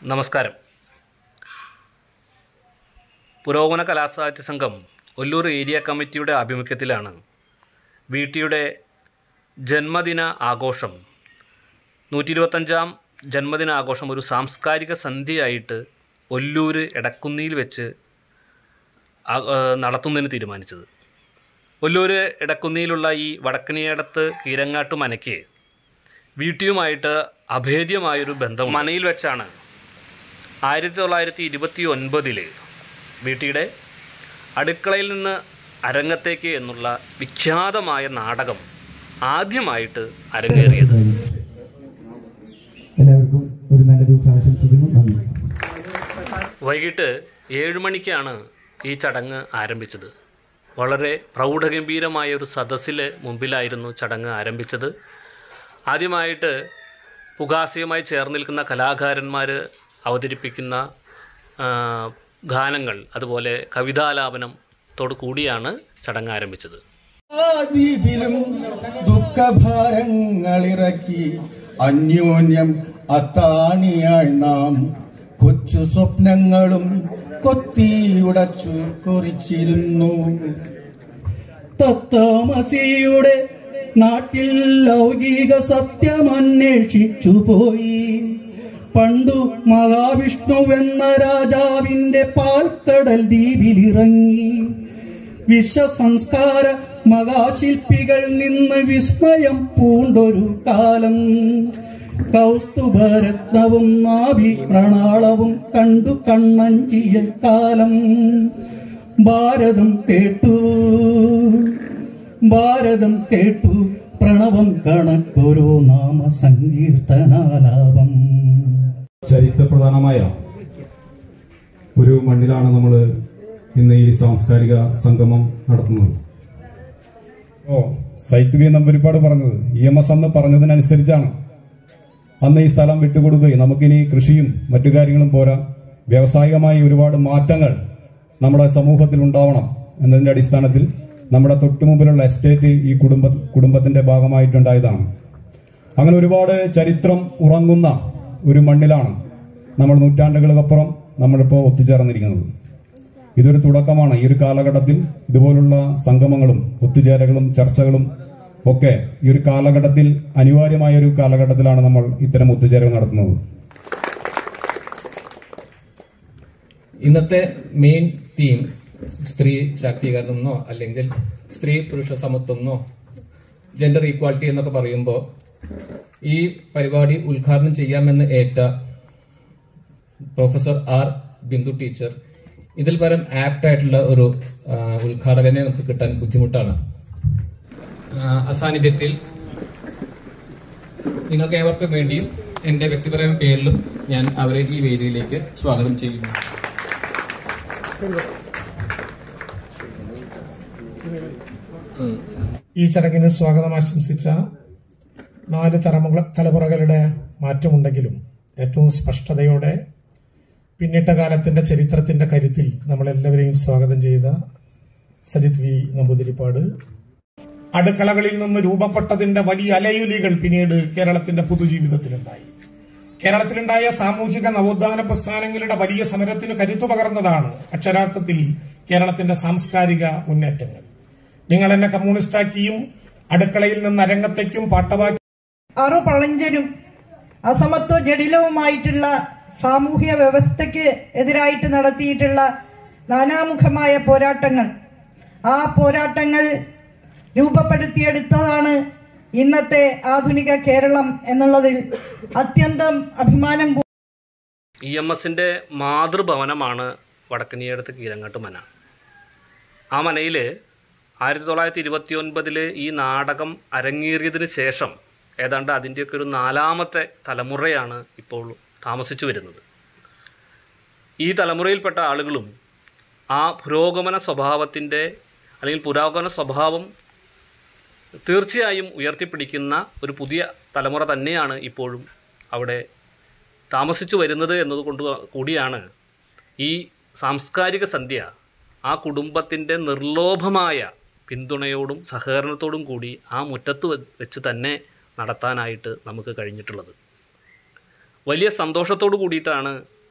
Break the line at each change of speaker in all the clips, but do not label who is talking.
നമസ്കാരം പുരോഗമന കലാസാഹിത്യ സംഘം ഒല്ലൂർ ഏരിയ കമ്മിറ്റിയുടെ ആഭിമുഖ്യത്തിലാണ് വീട്ടിയുടെ ജന്മദിന ആഘോഷം നൂറ്റി ഇരുപത്തഞ്ചാം ജന്മദിന ആഘോഷം ഒരു സാംസ്കാരിക സന്ധ്യയായിട്ട് ഒല്ലൂർ എടക്കുന്നിയിൽ വെച്ച് ആ- ആ, നടത്തുന്നതിന് തീരുമാനിച്ചത് ഒല്ലൂർ എടക്കുന്നിയിലുള്ള ഈ വടക്കണിയടത്ത് കീരങ്ങാട്ട് മനയ്ക്ക് വീട്ടിയുമായിട്ട് അഭേദ്യമായൊരു ബന്ധം മനയിൽ വെച്ചാണ് ആയിരത്തി തൊള്ളായിരത്തി ഇരുപത്തി ഒൻപതിൽ വീട്ടിയുടെ അടുക്കളയിൽ നിന്ന് അരങ്ങത്തേക്ക് എന്നുള്ള വിഖ്യാതമായ നാടകം ആദ്യമായിട്ട് അരങ്ങേറിയത്
എല്ലാവർക്കും ഒരു നല്ല ദിവസം ആശംസിക്കുന്നു നന്ദി
വൈകിട്ട് ഏഴ് മണിക്കാണ് ഈ ചടങ്ങ് ആരംഭിച്ചത് വളരെ പ്രൗഢഗംഭീരമായ ഒരു സദസ്സിലെ മുമ്പിലായിരുന്നു ചടങ്ങ് ആരംഭിച്ചത് ആദ്യമായിട്ട് പുകാസിയുമായി ചേർന്ന് നിൽക്കുന്ന കലാകാരന്മാർ അവതരിപ്പിക്കുന്ന ആ, ഗാനങ്ങൾ അതുപോലെ കവിതാലാപനത്തോടു കൂടിയാണ് ചടങ്ങ് ആരംഭിച്ചത്
ദ്വീപിലും ദുഃഖഭാരങ്ങളിറക്കി അന്യോന്യം അത്താണിയായി നാം കൊച്ചു സ്വപ്നങ്ങളും കൊത്തിയുടച്ചു കുറിച്ചിരുന്നു തത്വമസിയുടെ നാട്ടിൽ ലൗകിക സത്യമന്വേഷിച്ചു പോയി പണ്ടു മഹാവിഷ്ണുവെന്ന രാജാവിന്റെ പാൽക്കടൽ ദ്വീപിലിറങ്ങി വിശ്വസംസ്കാര മഹാശില്പികൾ നിന്ന് വിസ്മയം പൂണ്ടൊരു കാലം കൗസ്തുഭരത്നവും നാഭി പ്രണാളവും കണ്ടു കണ്ണഞ്ചിയ കാലം ഭാരതം കേട്ടു ഭാരതം കേട്ടു പ്രണവം കണക്കൊരു നാമ സങ്കീർത്തനാലാപം
ചരിത്രപ്രധാനമായ ഒരു മണ്ണിലാണ് നമ്മൾ ഇന്ന് ഈ സാംസ്കാരിക സംഗമം നടത്തുന്നത് ഓ സൈത്ത് ബി നമ്പരിപ്പാട് പറഞ്ഞത് ഇ എം എസ് അന്ന് പറഞ്ഞതിനനുസരിച്ചാണ് അന്ന് ഈ സ്ഥലം വിട്ടുകൊടുക്കുകയും നമുക്കിനി കൃഷിയും മറ്റു കാര്യങ്ങളും പോരാ വ്യാവസായികമായി ഒരുപാട് മാറ്റങ്ങൾ നമ്മുടെ സമൂഹത്തിൽ ഉണ്ടാവണം എന്നതിന്റെ അടിസ്ഥാനത്തിൽ നമ്മുടെ തൊട്ടുമുമ്പിലുള്ള എസ്റ്റേറ്റ് ഈ കുടുംബ കുടുംബത്തിന്റെ ഭാഗമായിട്ടുണ്ടായതാണ് അങ്ങനെ ഒരുപാട് ചരിത്രം ഉറങ്ങുന്ന ഒരു മണ്ണിലാണ് നമ്മൾ നൂറ്റാണ്ടുകൾക്കപ്പുറം നമ്മളിപ്പോൾ ഒത്തുചേർന്നിരിക്കുന്നത് ഇതൊരു തുടക്കമാണ് ഈ ഒരു കാലഘട്ടത്തിൽ ഇതുപോലുള്ള സംഗമങ്ങളും ഒത്തുചേരലുകളും ചർച്ചകളും ഒക്കെ ഈ ഒരു കാലഘട്ടത്തിൽ അനിവാര്യമായ ഒരു കാലഘട്ടത്തിലാണ് നമ്മൾ ഇത്തരം ഒത്തുചേരൽ നടത്തുന്നത്
ഇന്നത്തെ മെയിൻ തീം സ്ത്രീ ശാക്തീകരണം എന്നോ അല്ലെങ്കിൽ സ്ത്രീ പുരുഷ സമത്വം എന്നോ ജെൻഡർ ഈക്വാലിറ്റി എന്നൊക്കെ പറയുമ്പോൾ ഈ പരിപാടി ഉദ്ഘാടനം ചെയ്യാമെന്ന് ഏറ്റ പ്രൊഫസർ ആർ ബിന്ദു ടീച്ചർ ഇതിൽ പരം ആപ്റ്റ് ആയിട്ടുള്ള ഒരു ആ, ഉദ്ഘാടകനെ നമുക്ക് കിട്ടാൻ ബുദ്ധിമുട്ടാണ് ആ, അസാന്നിധ്യത്തിൽ നിങ്ങൾക്ക് ഏവർക്കും വേണ്ടിയും എന്റെ വ്യക്തിപരമായ പേരിലും ഞാൻ അവരെ ഈ വേദിയിലേക്ക് സ്വാഗതം ചെയ്യുന്നു
ഈ ചടങ്ങിന് സ്വാഗതം ആശംസിച്ച നാല് തലമുറ തലമുറകളുടെ മാറ്റമുണ്ടെങ്കിലും ഏറ്റവും സ്പഷ്ടതയോടെ പിന്നിട്ട കാലത്തിന്റെ ചരിത്രത്തിന്റെ കരുത്തിൽ നമ്മളെല്ലാവരെയും സ്വാഗതം ചെയ്ത സജിത് വി നമ്പൂതിരിപ്പാട് അടുക്കളകളിൽ നിന്ന് രൂപപ്പെട്ടതിന്റെ വലിയ അലയുലികൾ പിന്നീട് കേരളത്തിന്റെ പൊതുജീവിതത്തിലുണ്ടായി കേരളത്തിലുണ്ടായ സാമൂഹിക നവോത്ഥാന പ്രസ്ഥാനങ്ങളുടെ വലിയ സമരത്തിന് കരുത്തു പകർന്നതാണ് അക്ഷരാർത്ഥത്തിൽ കേരളത്തിന്റെ സാംസ്കാരിക മുന്നേറ്റങ്ങൾ നിങ്ങൾ എന്നെ കമ്മ്യൂണിസ്റ്റാക്കിയും അടുക്കളയിൽ നിന്ന് അരങ്ങത്തേക്കും പാട്ടവാക്കി
അറു പഴഞ്ചനും അസമത്വ ജടിലവുമായിട്ടുള്ള സാമൂഹ്യ വ്യവസ്ഥയ്ക്ക് എതിരായിട്ട് നടത്തിയിട്ടുള്ള നാനാമുഖമായ പോരാട്ടങ്ങൾ ആ പോരാട്ടങ്ങൾ രൂപപ്പെടുത്തിയെടുത്തതാണ് ഇന്നത്തെ ആധുനിക കേരളം എന്നുള്ളതിൽ അത്യന്തം അഭിമാനം കൂ-
ഇ എം എസിൻ്റെ മാതൃഭവനമാണ് വടക്കനിയടുത്ത് കീരങ്ങാട്ട് മന ആ മനയിൽ ആയിരത്തി തൊള്ളായിരത്തി ഇരുപത്തി ഒൻപതിൽ ഈ നാടകം അരങ്ങേറിയതിന് ശേഷം ഏതാണ്ട് അതിൻ്റെയൊക്കെ ഒരു നാലാമത്തെ തലമുറയാണ് ഇപ്പോൾ താമസിച്ചു വരുന്നത് ഈ തലമുറയിൽപ്പെട്ട ആളുകളും ആ പുരോഗമന സ്വഭാവത്തിൻ്റെ അല്ലെങ്കിൽ പുരോഗമന സ്വഭാവം തീർച്ചയായും ഉയർത്തിപ്പിടിക്കുന്ന ഒരു പുതിയ തലമുറ തന്നെയാണ് ഇപ്പോഴും അവിടെ താമസിച്ചു വരുന്നത് എന്നതുകൊണ്ട് കൂടിയാണ് ഈ സാംസ്കാരിക സന്ധ്യ ആ കുടുംബത്തിൻ്റെ നിർലോഭമായ പിന്തുണയോടും സഹകരണത്തോടും കൂടി ആ മുറ്റത്ത് വെ- വെച്ച് തന്നെ നടത്താനായിട്ട് നമുക്ക് കഴിഞ്ഞിട്ടുള്ളത് വലിയ സന്തോഷത്തോടു കൂടിയിട്ടാണ്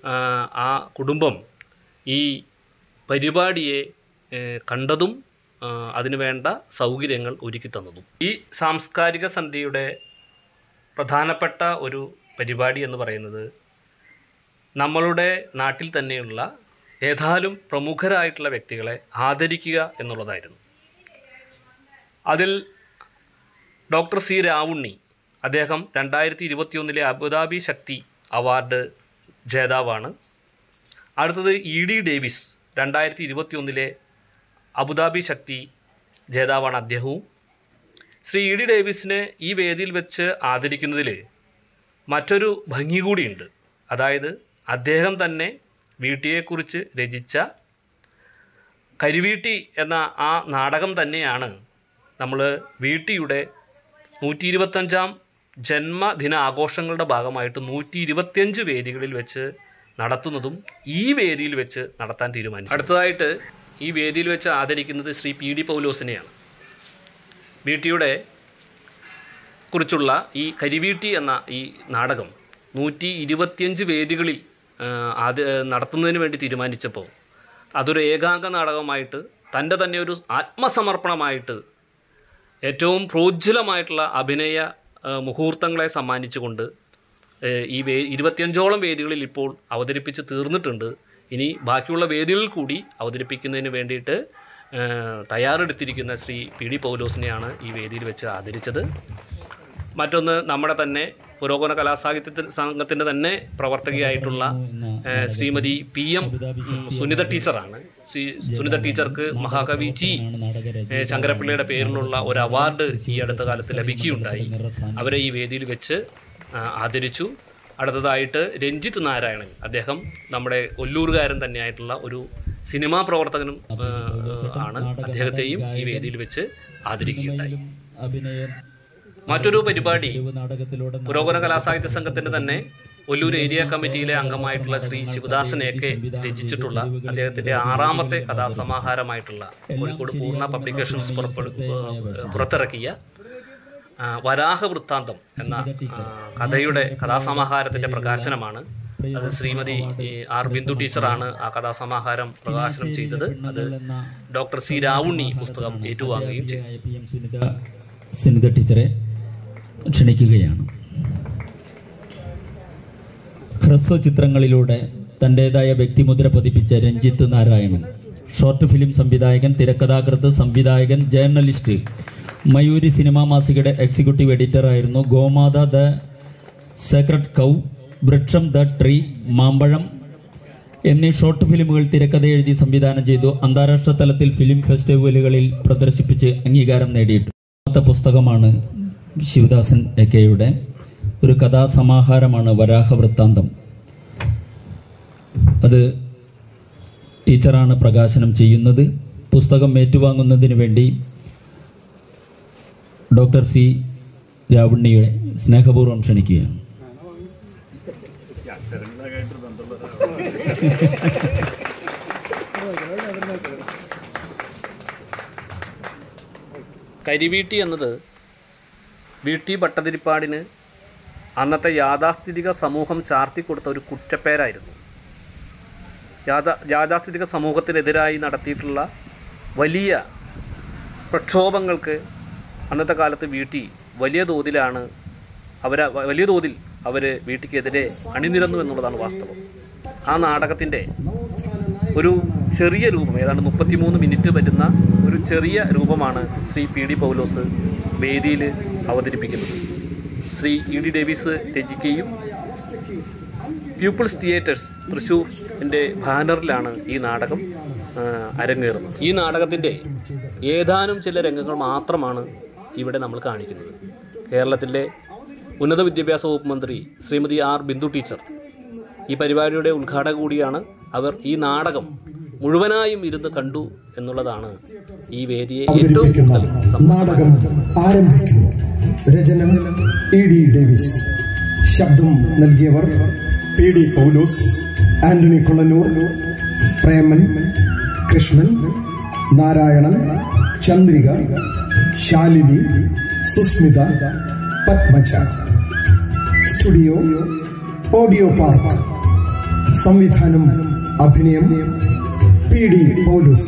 ആ, ആ കുടുംബം ഈ പരിപാടിയെ ഏ, കണ്ടതും ആ, അതിനു വേണ്ട സൗകര്യങ്ങൾ ഒരുക്കി തന്നതും ഈ സാംസ്കാരിക സന്ധ്യയുടെ പ്രധാനപ്പെട്ട ഒരു പരിപാടി എന്ന് പറയുന്നത് നമ്മളുടെ നാട്ടിൽ തന്നെയുള്ള ഏതാനും പ്രമുഖരായിട്ടുള്ള വ്യക്തികളെ ആദരിക്കുക എന്നുള്ളതായിരുന്നു അതിൽ ഡോക്ടർ സി രാവുണ്ണി അദ്ദേഹം രണ്ടായിരത്തി ഇരുപത്തിയൊന്നിലെ അബുദാബി ശക്തി അവാർഡ് ജേതാവാണ് അടുത്തത് ഇ ഡി ഡേവിസ് രണ്ടായിരത്തി ഇരുപത്തിയൊന്നിലെ അബുദാബി ശക്തി ജേതാവാണ് അദ്ദേഹവും ശ്രീ ഇ ഡി ഡേവിസിനെ ഈ വേദിയിൽ വെച്ച് ആദരിക്കുന്നതിൽ മറ്റൊരു ഭംഗി കൂടിയുണ്ട് അതായത് അദ്ദേഹം തന്നെ വീട്ടിയെക്കുറിച്ച് രചിച്ച കരിവീട്ടി എന്ന ആ നാടകം തന്നെയാണ് നമ്മൾ വീട്ടിയുടെ നൂറ്റി ഇരുപത്തഞ്ചാം ജന്മദിന ആഘോഷങ്ങളുടെ ഭാഗമായിട്ട് നൂറ്റി ഇരുപത്തിയഞ്ച് വേദികളിൽ വെച്ച് നടത്തുന്നതും ഈ വേദിയിൽ വെച്ച് നടത്താൻ തീരുമാനിച്ചു അടുത്തതായിട്ട് ഈ വേദിയിൽ വെച്ച് ആദരിക്കുന്നത് ശ്രീ പി ഡി പൗലോസിനെയാണ് വീട്ടിയുടെ കുറിച്ചുള്ള ഈ കരിവീട്ടി എന്ന ഈ നാടകം നൂറ്റി ഇരുപത്തിയഞ്ച് വേദികളിൽ ആ, ആദ്യ നടത്തുന്നതിന് വേണ്ടി തീരുമാനിച്ചപ്പോൾ അതൊരു ഏകാംഗ നാടകമായിട്ട് തൻ്റെ തന്നെ ഒരു ആത്മസമർപ്പണമായിട്ട് ഏറ്റവും പ്രോജ്വലമായിട്ടുള്ള അഭിനയ ആ, മുഹൂർത്തങ്ങളെ സമ്മാനിച്ചുകൊണ്ട് ഏ, ഈ വേ ഇരുപത്തിയഞ്ചോളം വേദികളിൽ ഇപ്പോൾ അവതരിപ്പിച്ച് തീർന്നിട്ടുണ്ട് ഇനി ബാക്കിയുള്ള വേദികളിൽ കൂടി അവതരിപ്പിക്കുന്നതിന് വേണ്ടിയിട്ട് ഏ, തയ്യാറെടുത്തിരിക്കുന്ന ശ്രീ പി ഡി പൗലോസിനെയാണ് ഈ വേദിയിൽ വെച്ച് ആദരിച്ചത് മറ്റൊന്ന് നമ്മുടെ തന്നെ പുരോഗമന കലാസാഹിത്യ സംഘത്തിൻ്റെ തന്നെ പ്രവർത്തകയായിട്ടുള്ള ഏ, ശ്രീമതി പി എം ഉം, സുനിത ടീച്ചറാണ് ശ്രീ സുനിത ടീച്ചർക്ക് മഹാകവി ജി ഏ, ശങ്കരപ്പിള്ളയുടെ പേരിലുള്ള ഒരു അവാർഡ് ഈ അടുത്ത കാലത്ത് ലഭിക്കുകയുണ്ടായി അവരെ ഈ വേദിയിൽ വെച്ച് ആ, ആദരിച്ചു അടുത്തതായിട്ട് രഞ്ജിത്ത് നാരായണൻ അദ്ദേഹം നമ്മുടെ ഒല്ലൂരുകാരൻ തന്നെയായിട്ടുള്ള ഒരു സിനിമാ പ്രവർത്തകനും ആ, ആണ് അദ്ദേഹത്തെയും ഈ വേദിയിൽ വെച്ച് ആദരിക്കുകയുണ്ടായി
അഭിനയം
മറ്റൊരു പരിപാടി
നാടകത്തിലൂടെ
പുരോഗമന കലാസാഹിത്യ സംഘത്തിന്റെ തന്നെ ഒല്ലൂർ ഏരിയ കമ്മിറ്റിയിലെ അംഗമായിട്ടുള്ള ശ്രീ ശിവദാസനെയൊക്കെ രചിച്ചിട്ടുള്ള അദ്ദേഹത്തിന്റെ ആറാമത്തെ കഥാസമാഹാരമായിട്ടുള്ള കോഴിക്കോട് പൂർണ്ണ പബ്ലിക്കേഷൻസ് പുറപ്പെടു പുറത്തിറക്കിയ ആ, വരാഹ വൃത്താന്തം എന്ന ആ, കഥയുടെ കഥാസമാഹാരത്തിന്റെ പ്രകാശനമാണ് അത് ശ്രീമതി ഈ, ആർ ബിന്ദു ടീച്ചറാണ് ആ കഥാസമാഹാരം പ്രകാശനം ചെയ്തത് അത് ഡോക്ടർ സി രാവുണ്ണി പുസ്തകം ഏറ്റുവാങ്ങുകയും ചെയ്തു
പി എം സുനിത സുനിത ടീച്ചറെ ക്ഷണിക്കുകയാണ് ഹ്രസ്വ ചിത്രങ്ങളിലൂടെ തൻ്റെതായ വ്യക്തിമുദ്ര പതിപ്പിച്ച രഞ്ജിത്ത് നാരായണൻ ഷോർട്ട് ഫിലിം സംവിധായകൻ തിരക്കഥാകൃത്ത് സംവിധായകൻ ജേർണലിസ്റ്റ് മയൂരി സിനിമാ മാസികയുടെ എക്സിക്യൂട്ടീവ് എഡിറ്ററായിരുന്നു ഗോമാത ദ സേക്രഡ് കൗ വൃക്ഷം ദ ട്രീ മാമ്പഴം എന്നീ ഷോർട്ട് ഫിലിമുകൾ തിരക്കഥ എഴുതി സംവിധാനം ചെയ്തു അന്താരാഷ്ട്ര തലത്തിൽ ഫിലിം ഫെസ്റ്റിവലുകളിൽ പ്രദർശിപ്പിച്ച് അംഗീകാരം നേടിയിട്ടു രണ്ടാമത്തെ പുസ്തകമാണ് ശിവദാസൻ എ കെയുടെ ഒരു കഥാസമാഹാരമാണ് വരാഹ വൃത്താന്തം അത് ടീച്ചറാണ് പ്രകാശനം ചെയ്യുന്നത് പുസ്തകം ഏറ്റുവാങ്ങുന്നതിന് വേണ്ടി ഡോക്ടർ സി രാവുണ്ണിയെ സ്നേഹപൂർവ്വം ക്ഷണിക്കുകയാണ്
കരിവീട്ടി എന്നത് വീട്ടി ഭട്ടതിരിപ്പാടിന് അന്നത്തെ യാഥാസ്ഥിതിക സമൂഹം ചാർത്തിക്കൊടുത്ത ഒരു കുറ്റപ്പേരായിരുന്നു യാഥാ യാഥാസ്ഥിതിക സമൂഹത്തിനെതിരായി നടത്തിയിട്ടുള്ള വലിയ പ്രക്ഷോഭങ്ങൾക്ക് അന്നത്തെ കാലത്ത് വീട്ടി വലിയ തോതിലാണ് അവർ വലിയ തോതിൽ അവർ വീട്ടിക്കെതിരെ അണിനിരന്നു എന്നുള്ളതാണ് വാസ്തവം ആ നാടകത്തിൻ്റെ ഒരു ചെറിയ രൂപം ഏതാണ്ട് മുപ്പത്തിമൂന്ന് മിനിറ്റ് വരുന്ന ഒരു ചെറിയ രൂപമാണ് ശ്രീ പി ഡി പൗലോസ് വേദിയിൽ അവതരിപ്പിക്കുന്നത് ശ്രീ ഇ ഡി ഡേവിസ് രചിക്കുകയും പീപ്പിൾസ് തിയേറ്റേഴ്സ് തൃശ്ശൂരിൻ്റെ ബാനറിലാണ് ഈ നാടകം ആ, അരങ്ങേറുന്നത് ഈ നാടകത്തിൻ്റെ ഏതാനും ചില രംഗങ്ങൾ മാത്രമാണ് ഇവിടെ നമ്മൾ കാണിക്കുന്നത് കേരളത്തിലെ ഉന്നത വിദ്യാഭ്യാസ വകുപ്പ് മന്ത്രി ശ്രീമതി ആർ ബിന്ദു ടീച്ചർ ഈ പരിപാടിയുടെ ഉദ്ഘാടക കൂടിയാണ് അവർ ഈ നാടകം മുഴുവനായും ഇരുന്ന് കണ്ടു എന്നുള്ളതാണ് ഈ വേദിയെ ഏറ്റവും കൂടുതൽ
നാടകം ആരംഭിക്കുന്നു രചന ഇ ഡി ഡേവിസ് ശബ്ദം നൽകിയവർ P D Paulose Antony Kulanoor Preman Krishnan Narayanan Chandrika Shalini Susmitha Padmaja studio audio park സംവിധാനം അഭിനയം പി ഡി പൗലോസ്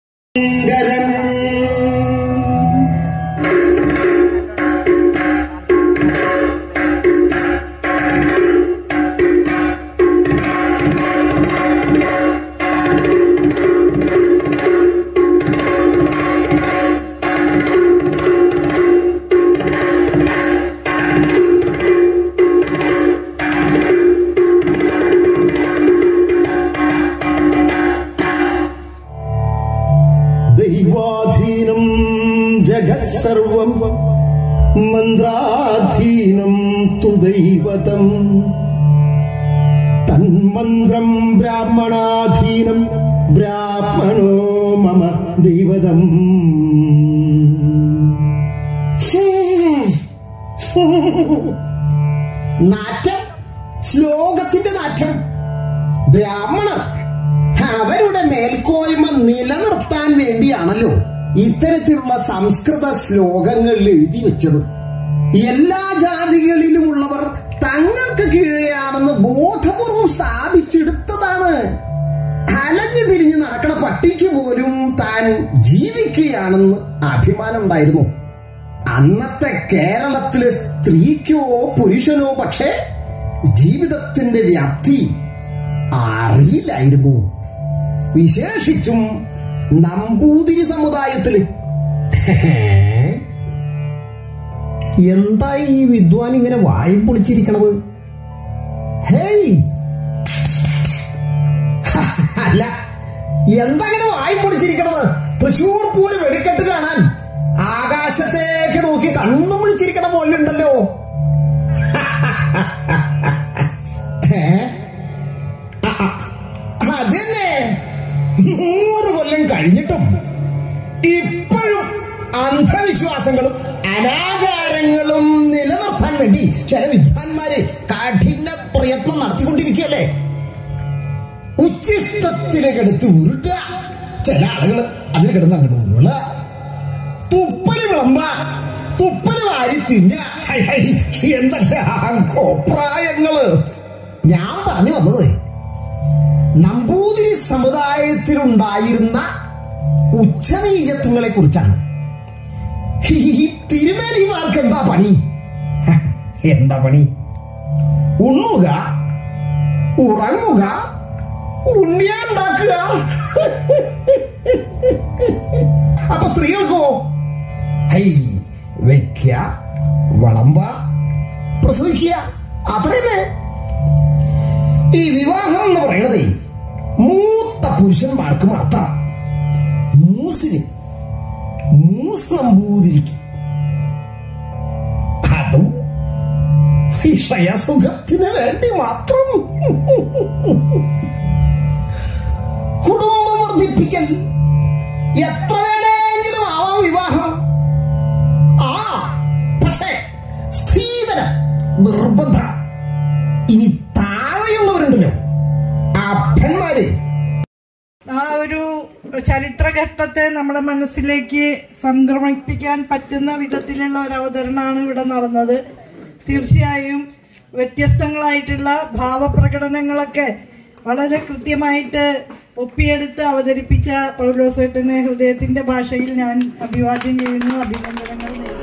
ദൈവാധീനം ജഗത് സർവം മന്ത്രാധീനം തു ദൈവതം തന്മന്ത്രം ബ്രാഹ്മണാധീനം ബ്രാഹ്മണോ മമ ദൈവതം നാറ്റം ശ്ലോകത്തിന്റെ നാറ്റം ബ്രാഹ്മണർ അവരുടെ മേൽക്കോയ്മ നിലനിർത്താൻ വേണ്ടിയാണല്ലോ ഇത്തരത്തിലുള്ള സംസ്കൃത ശ്ലോകങ്ങൾ എഴുതി വെച്ചത് എല്ലാ ജാതികളിലുമുള്ളവർ തങ്ങൾക്ക് കീഴെയാണെന്ന് ബോധപൂർവം സ്ഥാപിച്ചെടുത്തതാണ് അലഞ്ഞു തിരിഞ്ഞ് നടക്കണ പട്ടിക്ക് പോലും താൻ ജീവിക്കുകയാണെന്ന് അഭിമാനം ഉണ്ടായിരുന്നു അന്നത്തെ കേരളത്തിലെ സ്ത്രീക്കോ പുരുഷനോ പക്ഷേ ജീവിതത്തിന്റെ വ്യാപ്തി അറിയില്ലായിരുന്നു വിശേഷിച്ചും നമ്പൂതിരി സമുദായത്തില് എന്താ ഈ വിദ്വാൻ ഇങ്ങനെ വായും പൊളിച്ചിരിക്കണത് ഹേയ് അല്ല എന്താ ഇങ്ങനെ വായും പൊളിച്ചിരിക്കണത് തൃശൂർ പൂര് വെടിക്കെട്ട് കാണാൻ ആകാശത്തേക്ക് നോക്കി കണ്ണും വിളിച്ചിരിക്കണ പോലെ ഉണ്ടല്ലോ ഏ അതന്നെ നൂറ് കൊല്ലം കഴിഞ്ഞിട്ടും ഇപ്പോഴും അന്ധവിശ്വാസങ്ങളും അനാചാരങ്ങളും നിലനിർത്താൻ വേണ്ടി ചില വിദ്വാൻമാര് കഠിന പ്രയത്നം നടത്തിക്കൊണ്ടിരിക്കുകയല്ലേ ഉച്ചിഷ്ടത്തിലേക്ക് എടുത്ത് ഉരുട്ടുക ചില ആളുകൾ അതിൽ കിടന്ന് അങ്ങോട്ട് ഉരുള തുപ്പല് വിളമ്പ തുപ്പല് വാരി തിന്ന ഹൈ, ഹൈ, എന്തെല്ലാം കോപ്രായങ്ങള് ഞാൻ പറഞ്ഞു വന്നത് നമ്പൂതിരി സമുദായത്തിലുണ്ടായിരുന്ന ഉച്ചനീചത്വങ്ങളെ കുറിച്ചാണ് ഈ തിരുമേനിമാർക്ക് എന്താ പണി എന്താ പണി ഉണ്ണുക ഉറങ്ങുക ഉണ്ണിയാണ്ടാക്കുക അപ്പൊ സ്ത്രീകൾക്കോ ഹൈ വെക്ക വളമ്പ പ്രസവിക്കുക അത്രയല്ലേ ഈ വിവാഹം എന്ന് പറയണത് മൂത്ത പുരുഷന്മാർക്ക് മാത്രം മൂസിന് മൂസ് നമ്പൂതിരിക്ക് അതും വിഷയസുഖത്തിന് വേണ്ടി മാത്രം കുടുംബം വർദ്ധിപ്പിക്കൽ എത്ര വേണമെങ്കിലും ആവാം വിവാഹം ആ പക്ഷേ സ്ത്രീധനം നിർബന്ധ ഇനി താഴെയുള്ളവരുണ്ടല്ലോ അപ്പന്മാര്
ആ ഒരു ചരിത്രഘട്ടത്തെ നമ്മുടെ മനസ്സിലേക്ക് സംക്രമിപ്പിക്കാൻ പറ്റുന്ന വിധത്തിലുള്ള ഒരു അവതരണമാണ് ഇവിടെ നടന്നത് തീർച്ചയായും വ്യത്യസ്തങ്ങളായിട്ടുള്ള ഭാവപ്രകടനങ്ങളൊക്കെ വളരെ കൃത്യമായിട്ട് ഒപ്പിയെടുത്ത് അവതരിപ്പിച്ച പൗലോസേട്ടനെ ഹൃദയത്തിന്റെ ഭാഷയിൽ ഞാൻ അഭിവാദ്യം ചെയ്യുന്നു അഭിനന്ദനങ്ങൾ നേരുന്നു